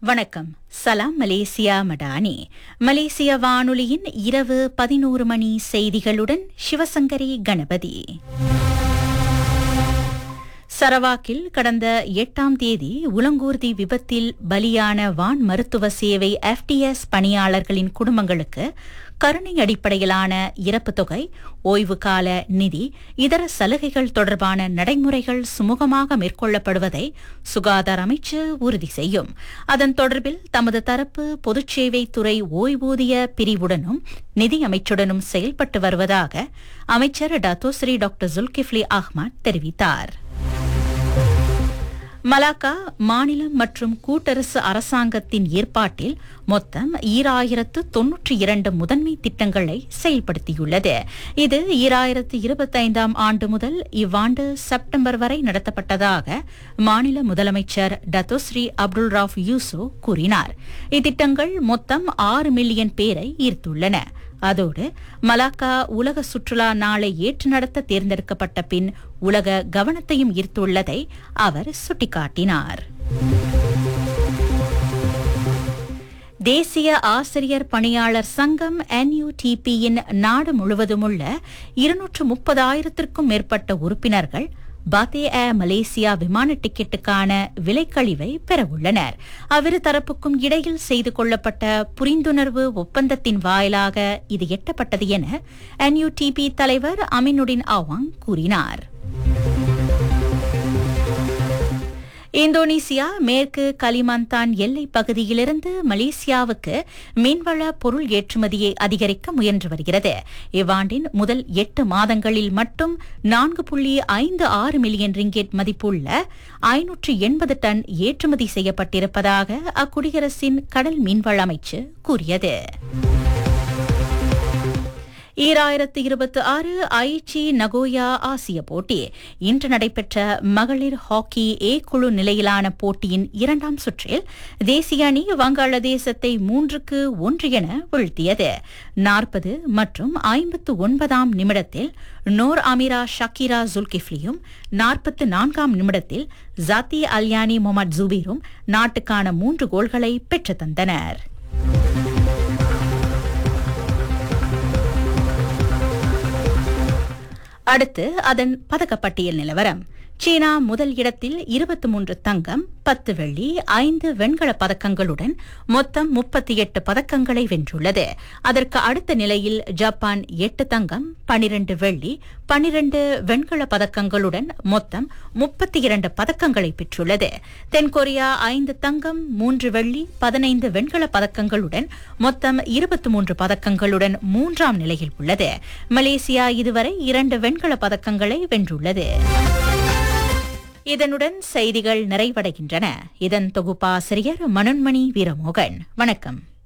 வணக்கம் சலாம் மலேசியா மடானி மலேசிய வானொலியின் இரவு பதினோரு மணி செய்திகளுடன் சிவசங்கரி கணபதி சரவாக்கில் கடந்த எட்டாம் தேதி உலங்கூர்தி விபத்தில் பலியான வான் மருத்துவ சேவை எஃப்டிஎஸ் பணியாளர்களின் குடும்பங்களுக்கு கருணை அடிப்படையிலான இறப்பு தொகை ஓய்வு கால நிதி இதர சலுகைகள் தொடர்பான நடைமுறைகள் சுமூகமாக மேற்கொள்ளப்படுவதை சுகாதார அமைச்சு உறுதி செய்யும் அதன் தொடர்பில் தமது தரப்பு பொதுச்சேவை துறை ஓய்வூதிய பிரிவுடனும் நிதி அமைச்சுடனும் செயல்பட்டு வருவதாக அமைச்சர் டத்தோஸ்ரீ டாக்டர் ஜுல்கிஃப்லி அஹ்மத் தெரிவித்தார் மலாக்கா மாநிலம் மற்றும் கூட்டரசு அரசாங்கத்தின் ஏற்பாட்டில் மொத்தம் ஈராயிரத்து தொன்னூற்றி இரண்டு முதன்மை திட்டங்களை செயல்படுத்தியுள்ளது இது ஈராயிரத்து இருபத்தைந்தாம் ஆண்டு முதல் இவ்வாண்டு செப்டம்பர் வரை நடத்தப்பட்டதாக மாநில முதலமைச்சர் டத்தோஸ்ரீ அப்துல் ராஃப் யூசோ கூறினார் இத்திட்டங்கள் மொத்தம் ஆறு மில்லியன் பேரை ஈர்த்துள்ளன அதோடு மலாக்கா உலக சுற்றுலா நாளை ஏற்று நடத்த தேர்ந்தெடுக்கப்பட்ட பின் உலக கவனத்தையும் ஈர்த்துள்ளதை அவர் சுட்டிக்காட்டினார் தேசிய ஆசிரியர் பணியாளர் சங்கம் என்யூடிபியின் நாடு முழுவதுமுள்ள இருநூற்று முப்பதாயிரத்திற்கும் மேற்பட்ட உறுப்பினர்கள் பாத்தே ஏ மலேசியா விமான டிக்கெட்டுக்கான விலைக்கழிவை பெறவுள்ளனர் அவ்விரு தரப்புக்கும் இடையில் செய்து கொள்ளப்பட்ட புரிந்துணர்வு ஒப்பந்தத்தின் வாயிலாக இது எட்டப்பட்டது என என்யூடிபி தலைவர் அமினுடின் ஆவாங் கூறினார் இந்தோனேசியா மேற்கு கலிமந்தான் எல்லை பகுதியிலிருந்து மலேசியாவுக்கு மீன்வள பொருள் ஏற்றுமதியை அதிகரிக்க முயன்று வருகிறது இவ்வாண்டின் முதல் எட்டு மாதங்களில் மட்டும் நான்கு புள்ளி ஐந்து ஆறு மில்லியன் ரிங்கெட் மதிப்புள்ள ஐநூற்று எண்பது டன் ஏற்றுமதி செய்யப்பட்டிருப்பதாக அக்குடியரசின் கடல் மீன்வள அமைச்சு கூறியது ஈராயிரத்து இருபத்தி ஆறு ஐச்சி நகோயா ஆசிய போட்டி இன்று நடைபெற்ற மகளிர் ஹாக்கி ஏ குழு நிலையிலான போட்டியின் இரண்டாம் சுற்றில் தேசிய அணி வங்காளதேசத்தை மூன்றுக்கு ஒன்று என வீழ்த்தியது நாற்பது மற்றும் ஐம்பத்து ஒன்பதாம் நிமிடத்தில் நோர் அமிரா ஷக்கீரா ஜுல்கிஃப்லியும் நாற்பத்து நான்காம் நிமிடத்தில் ஜாத்தி அல்யானி முகமது ஜுபீரும் நாட்டுக்கான மூன்று கோல்களை பெற்றுத் தந்தனர் அடுத்து அதன் பதக்கப்பட்டியல் நிலவரம் சீனா முதல் இடத்தில் இருபத்தி மூன்று தங்கம் பத்து வெள்ளி ஐந்து வெண்கல பதக்கங்களுடன் மொத்தம் முப்பத்தி எட்டு பதக்கங்களை வென்றுள்ளது அதற்கு அடுத்த நிலையில் ஜப்பான் எட்டு தங்கம் பனிரண்டு வெள்ளி பனிரண்டு வெண்கல பதக்கங்களுடன் மொத்தம் முப்பத்தி இரண்டு பதக்கங்களை பெற்றுள்ளது தென்கொரியா ஐந்து தங்கம் மூன்று வெள்ளி பதினைந்து வெண்கல பதக்கங்களுடன் மொத்தம் இருபத்தி மூன்று பதக்கங்களுடன் மூன்றாம் நிலையில் உள்ளது மலேசியா இதுவரை இரண்டு வெண்கல பதக்கங்களை வென்றுள்ளது இதனுடன் செய்திகள் நிறைவடைகின்றன இதன் தொகுப்பாசிரியர் மனோன்மணி வீரமோகன் வணக்கம்